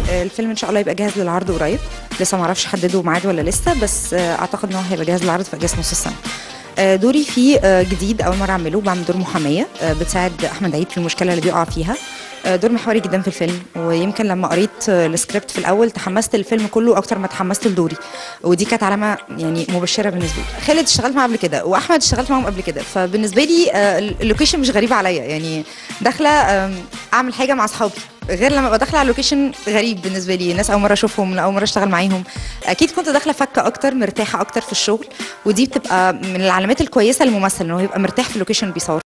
آه، الفيلم ان شاء الله يبقى جاهز للعرض قريب لسه ما اعرفش حددوا ميعاد ولا لسه بس آه، اعتقد ان هو هيبقى جاهز للعرض في اجازه نص السنه آه، دوري فيه آه، جديد اول مره اعمله بعمل دور محاميه آه، بتساعد احمد عيد في المشكله اللي بيقع فيها آه، دور محوري جدا في الفيلم ويمكن لما قريت آه، السكريبت في الاول تحمست للفيلم كله اكتر ما تحمست لدوري ودي كانت علامه يعني مبشره بالنسبه لي خالد اشتغلت معاه قبل كده واحمد اشتغلت معاهم قبل كده فبالنسبه لي آه، اللوكيشن مش غريب عليا يعني داخله آم، اعمل حاجه مع اصحابي غير لما ابقى داخله على لوكيشن غريب بالنسبه لي ناس اول مره اشوفهم اول مره اشتغل معاهم اكيد كنت داخله فكه اكتر مرتاحه اكتر في الشغل ودي بتبقى من العلامات الكويسه للممثل انه يبقى مرتاح في اللوكيشن اللي بيصور